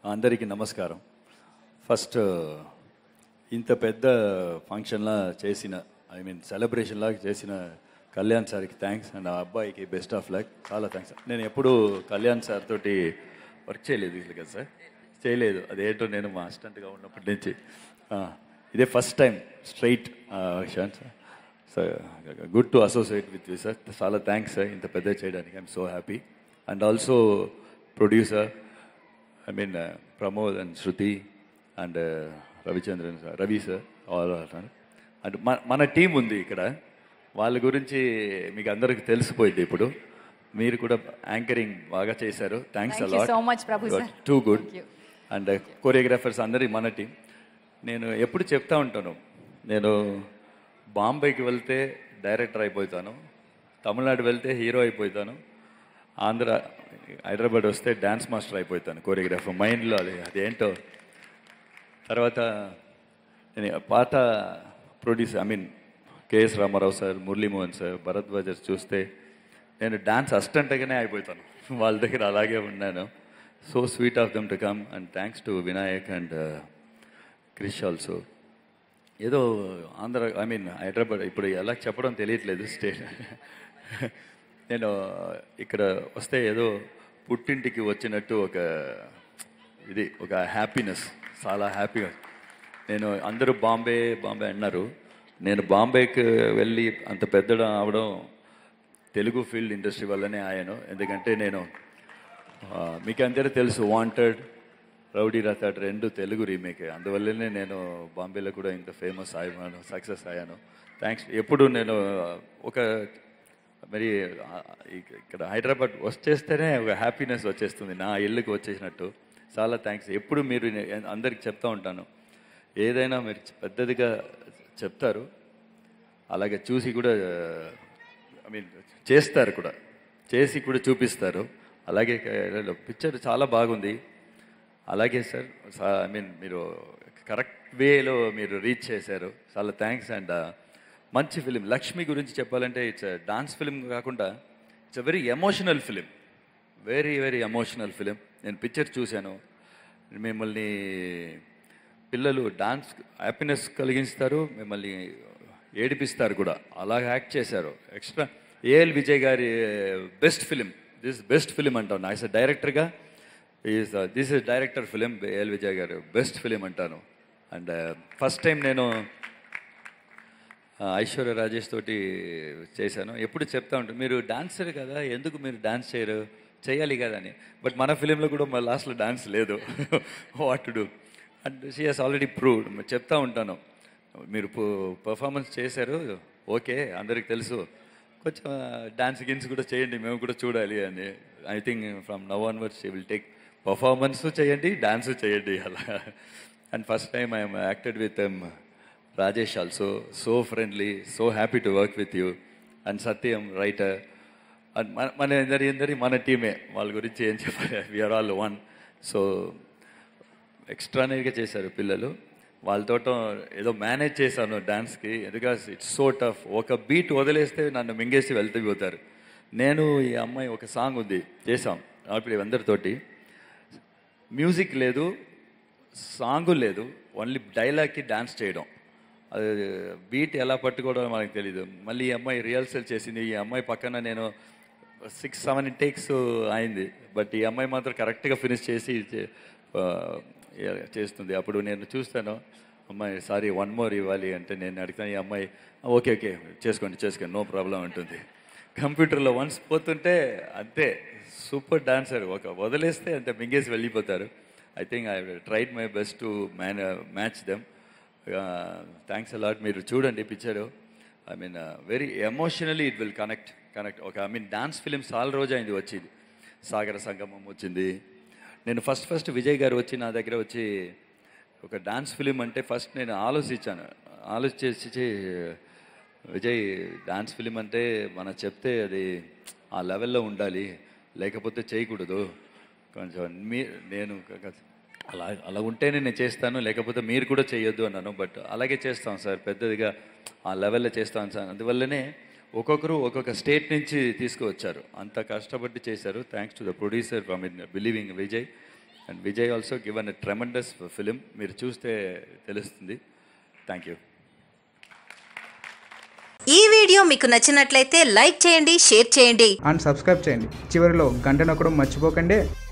అందరికీ నమస్కారం ఫస్ట్ ఇంత పెద్ద ఫంక్షన్లా చేసిన ఐ మీన్ సెలబ్రేషన్ లాగా చేసిన కళ్యాణ్ సార్కి థ్యాంక్స్ అండ్ ఆ అబ్బాయికి బెస్ట్ ఆఫ్ లక్ చాలా థ్యాంక్స్ నేను ఎప్పుడూ కళ్యాణ్ సార్ తోటి వర్క్ చేయలేదు ఇది కదా సార్ చేయలేదు అదేంటో నేను మా అసిస్టెంట్గా ఉన్నప్పటి నుంచి ఆ, ఇదే first time straight Shaan sir sir good to associate with you sir చాలా థ్యాంక్స్ సార్ ఇంత పెద్ద చేయడానికి I'm so happy and also producer I mean Pramod and Shruti and Ravichandran sir Ravi sir all and మన మన టీం ఉంది ఇక్కడ వాళ్ళ గురించి మీకు అందరికి తెలిసిపోయింది ఇప్పుడు మీరు కూడా యాంకరింగ్ బాగా చేశారు thanks Thank you so much, Prabhu sir. Too good Thank you. And choreographers అందరి మన టీం నేను ఎప్పుడు చెప్తా ఉంటాను నేను బాంబేకి వెళ్తే డైరెక్టర్ అయిపోతాను తమిళనాడు వెళ్తే హీరో అయిపోతాను ఆంధ్ర హైదరాబాద్ వస్తే డ్యాన్స్ మాస్టర్ అయిపోతాను కోరియోగ్రాఫర్ మైండ్లో అది అదేంటో తర్వాత నేను పాత producer I mean KS Ramarao sir Muralimohan sir భరద్వాజర్ చూస్తే నేను డాన్స్ అసిస్టెంట్గానే అయిపోతాను వాళ్ళ దగ్గర అలాగే ఉన్నాను so sweet of them to come and thanks to Vinayak and Krish also ఏదో ఆంధ్ర ఐ మీన్ హైదరాబాద్ ఇప్పుడు ఎలా చెప్పడం తెలియట్లేదు స్టేట్ నేను ఇక్కడ వస్తే ఏదో పుట్టింటికి వచ్చినట్టు ఒక ఇది ఒక హ్యాపీనెస్ చాలా హ్యాపీగా నేను అందరూ బాంబే బాంబే అన్నారు నేను బాంబేకి వెళ్ళి అంత పెద్ద అవడం తెలుగు ఫీల్డ్ ఇండస్ట్రీ వల్లనే అయ్యాను ఎందుకంటే నేను ఆ, మీకు అందరూ తెలుసు వాంటెడ్ రౌడీ రథాడ్ రెండు తెలుగు రీమేక్ అందువల్లనే నేను బాంబేలో కూడా ఇంత ఫేమస్ అయ్యాను సక్సెస్ అయ్యాను థ్యాంక్స్ ఎప్పుడు నేను ఒక మరి ఆ, ఇక- ఇక్కడ హైదరాబాద్ వచ్చేస్తేనే ఒక హ్యాపీనెస్ వచ్చేస్తుంది నా ఇల్లుకి వచ్చేసినట్టు చాలా థ్యాంక్స్ ఎప్పుడు మీరు నే- అందరికి చెప్తా ఉంటాను ఏదైనా మీరు పెద్దదిగా చెప్తారు అలాగే చూసి కూడా ఐ మీన్ చేస్తారు కూడా చేసి కూడా చూపిస్తారు అలాగే పిక్చర్ చాలా బాగుంది అలాగే సార్ ఐ మీన్ మీరు కరెక్ట్ వేలో మీరు రీచ్ చేశారు చాలా థ్యాంక్స్ అండ్ మంచి ఫిలిం లక్ష్మి గురించి చెప్పాలంటే ఇట్స్ డాన్స్ ఫిలిం కాకుండా it's uh very emotional film very very emotional film నేను పిక్చర్ చూశాను మిమ్మల్ని పిల్లలు డాన్స్ హ్యాపీనెస్ కలిగిస్తారు మిమ్మల్ని ఏడిపిస్తారు కూడా అలా యాక్ట్ చేశారు ఎక్స్ట్రా ఏఎల్ విజయ్ గారి best film this best film అంటాను నా డైరెక్టర్గా is this is director film AL Vijay గారు బెస్ట్ ఫిలిం అంటాను అండ్ ఫస్ట్ టైం నేను ఆ, ఐశ్వర్య రాజేష్ తోటి చేశాను ఎప్పుడు చెప్తా ఉంటాను మీరు డాన్సర్ కదా ఎందుకు మీరు డాన్స్ చేయరు చేయాలి కదా అని బట్ మన ఫిలింలో కూడా మా లాస్ట్లో డాన్స్ లేదు what to do and she has already proved చెప్తా ఉంటాను మీరు పర్ఫార్మెన్స్ చేశారు ఓకే అందరికి తెలుసు కొంచెం డాన్స్ గిన్స్ కూడా చేయండి మేము కూడా చూడాలి అని I think from now onwards she will take performance చేయండి డాన్స్ చేయండి అలా and first time I'm acted with Rajesh also so friendly so happy to work with you and Satyam writer and మన మన అందరి అందరి మన టీమే వాళ్ళ గురించి ఏం చెప్పాలి వీఆర్ ఆల్ వన్ సో ఎక్స్ట్రానరీగా చేశారు పిల్లలు వాళ్ళతో ఏదో మేనేజ్ చేశాను డాన్స్కి ఎందుకంటే ఇట్స్ సో టఫ్ ఒక బీట్ వదిలేస్తే నన్ను మింగేసి వెళ్తూ పోతారు నేను ఈ అమ్మాయి ఒక సాంగ్ ఉంది చేసాం ఇప్పుడు అందరితోటి మ్యూజిక్ లేదు సాంగ్ లేదు ఓన్లీ డైలాగ్కి డాన్స్ చేయడం అది బీట్ ఎలా పట్టుకోవడం మనకు తెలియదు మళ్ళీ ఈ అమ్మాయి రిహర్సల్ చేసింది ఈ అమ్మాయి పక్కన నేను సిక్స్ సెవెన్ టేక్స్ అయింది బట్ ఈ అమ్మాయి మాత్రం కరెక్ట్గా ఫినిష్ చేసి చే- ఆ, చేస్తుంది అప్పుడు నేను చూస్తాను అమ్మాయి సారీ వన్ మోర్ ఇవ్వాలి అంటే నేను అడుగుతాను ఈ అమ్మాయి ఓకే ఓకే చేసుకోండి చేసుకోండి నో ప్రాబ్లం అంటుంది కంప్యూటర్లో వన్స్ పోతుంటే అంతే సూపర్ డాన్సర్ ఒక వదిలేస్తే అంతే మింగేసి వెళ్ళిపోతారు I think I tried my best to man match them thanks a lot మీరు చూడండి picture I mean very emotionally it will connect connect ఒక ఐ మీన్ డాన్స్ ఫిలిం చాలా రోజు అయింది వచ్చింది సాగర సంగమం వచ్చింది నేను ఫస్ట్ ఫస్ట్ విజయ్ గారు వచ్చి నా దగ్గర వచ్చి ఒక డాన్స్ ఫిలిం అంటే ఫస్ట్ నేను ఆలోచించాను ఆలోచించి విజయ్ డాన్స్ ఫిలిం అంటే మనం చెప్తే అది ఆ లెవెల్లో ఉండాలి లేకపోతే చేయకూడదు కొంచెం మీ నేను క- అలా అలా ఉంటేనే నేను చేస్తాను లేకపోతే మీరు కూడా చేయొద్దు అన్నాను బట్ అలాగే చేస్తాం సార్ పెద్దదిగా ఆ లెవెల్లో చేస్తాం సార్ అందువల్లనే ఒక్కొక్కరు ఒక్కొక్క స్టేట్ నుంచి తీసుకువచ్చారు అంత కష్టపడి చేశారు thanks to the producer from in believing Vijay and Vijay also given a tremendous film మీరు చూస్తే తెలుస్తుంది థ్యాంక్ యూ ఈ వీడియో మీకు నచ్చినట్లయితే లైక్ చేయండి షేర్ చేయండి అండ్ సబ్స్క్రైబ్ చేయండి చివరిలో గంట నొక్కడం మర్చిపోకండి